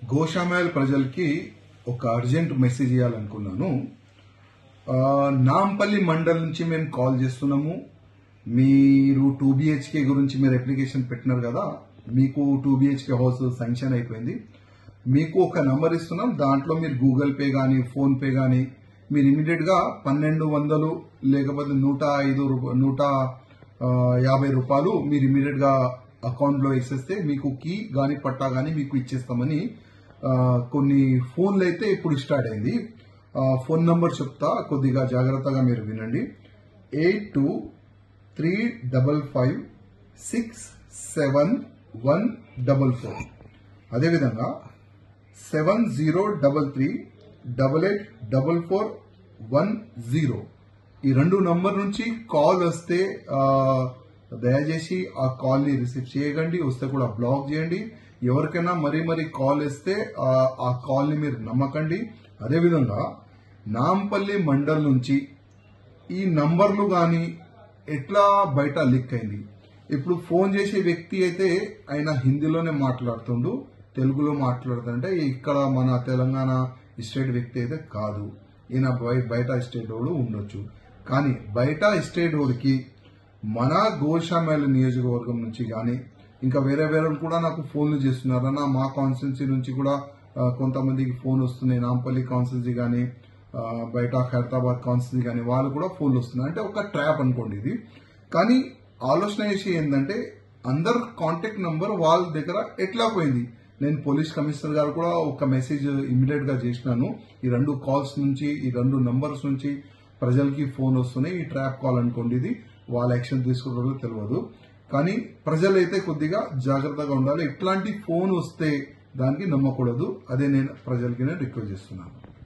గోషామాయల్ ప్రజలకి ఒక urgent message ఇవ్వాలనుకున్నాను ఆ, నాంపల్లి మండల్ నుంచి మేము కాల్ చేస్తున్నాము మీరు టూ బిహెచ్కే గురించి మీరు అప్లికేషన్ పెట్టినారు కదా మీకు టూ బిహెచ్కే హౌస్ శాంక్షన్ అయిపోయింది మీకు ఒక నంబర్ ఇస్తున్నాం దాంట్లో మీరు గూగుల్ పే కానీ ఫోన్ పే కానీ మీరు ఇమీడియట్ గా పన్నెండు వందలు లేకపోతే నూట ఐదు రూప- నూట ఆ, యాభై రూపాయలు మీరు ఇమీడియట్ గా అకౌంట్ లో వేసేస్తే మీకు కీ గాని పట్టా గాని మీకు ఇచ్చేస్తామని ఆ, కొన్ని ఫోన్లు అయితే ఇప్పుడు స్టార్ట్ అయింది ఆ, ఫోన్ నంబర్ చెప్తా కొద్దిగా జాగ్రత్తగా మీరు వినండి eight two three double five six seven one double four అదేవిధంగా seven zero double three double eight double four one zero ఈ రెండు నంబర్ నుంచి కాల్ వస్తే ఆ, దయచేసి ఆ కాల్ ని రిసీవ్ చేయకండి వస్తే కూడా బ్లాక్ చేయండి ఎవరికైనా మరీ మరీ కాల్ వస్తే ఆ, ఆ కాల్ ని మీరు నమ్మకండి అదేవిధంగా నాంపల్లి మండల్ నుంచి ఈ నంబర్లు గాని ఎట్లా బయట లీక్ అయింది ఇప్పుడు ఫోన్ చేసే వ్యక్తి అయితే ఆయన హిందీలోనే మాట్లాడుతుండు తెలుగులో మాట్లాడుతుంటే ఇక్కడ మన తెలంగాణ స్టేట్ వ్యక్తి అయితే కాదు ఈయన బయ- బయట స్టేట్ వాడు ఉండొచ్చు కానీ బయట స్టేట్ వాడికి మన గోషామేల నియోజకవర్గం నుంచి కానీ ఇంకా వేరే వేరే వాళ్ళు కూడా నాకు ఫోన్లు చేస్తున్నారు అన్న మా కాన్స్టిట్యున్సీ నుంచి కూడా ఆ, కొంతమందికి ఫోన్ వస్తున్నాయి నాంపల్లి కాన్స్టిట్యున్సీ కానీ ఆ, బయట ఖైరతాబాద్ కాన్స్టిట్యున్సీ కానీ వాళ్ళు కూడా ఫోన్లు వస్తున్నాయి అంటే ఒక ట్రాప్ అనుకోండి ఇది కానీ ఆలోచన చేసి ఏంటంటే అందరు కాంటాక్ట్ నంబర్ వాళ్ళ దగ్గర ఎట్లా పోయింది నేను పోలీస్ కమిషనర్ గారు కూడా ఒక మెసేజ్ ఇమీడియట్ గా చేసినాను ఈ రెండు కాల్స్ నుంచి ఈ రెండు నంబర్స్ నుంచి ప్రజలకి ఫోన్ వస్తున్నాయి ఈ ట్రాప్ కాల్ అనుకోండి ఇది వాళ్ళ యాక్షన్ తీసుకుంటారో తెలియదు కానీ ప్రజలైతే కొద్దిగా జాగ్రత్తగా ఉండాలి ఇట్లాంటి ఫోన్ వస్తే దానికి నమ్మకూడదు అదే నేను ప్రజలకి నేను రిక్వెస్ట్ చేస్తున్నాను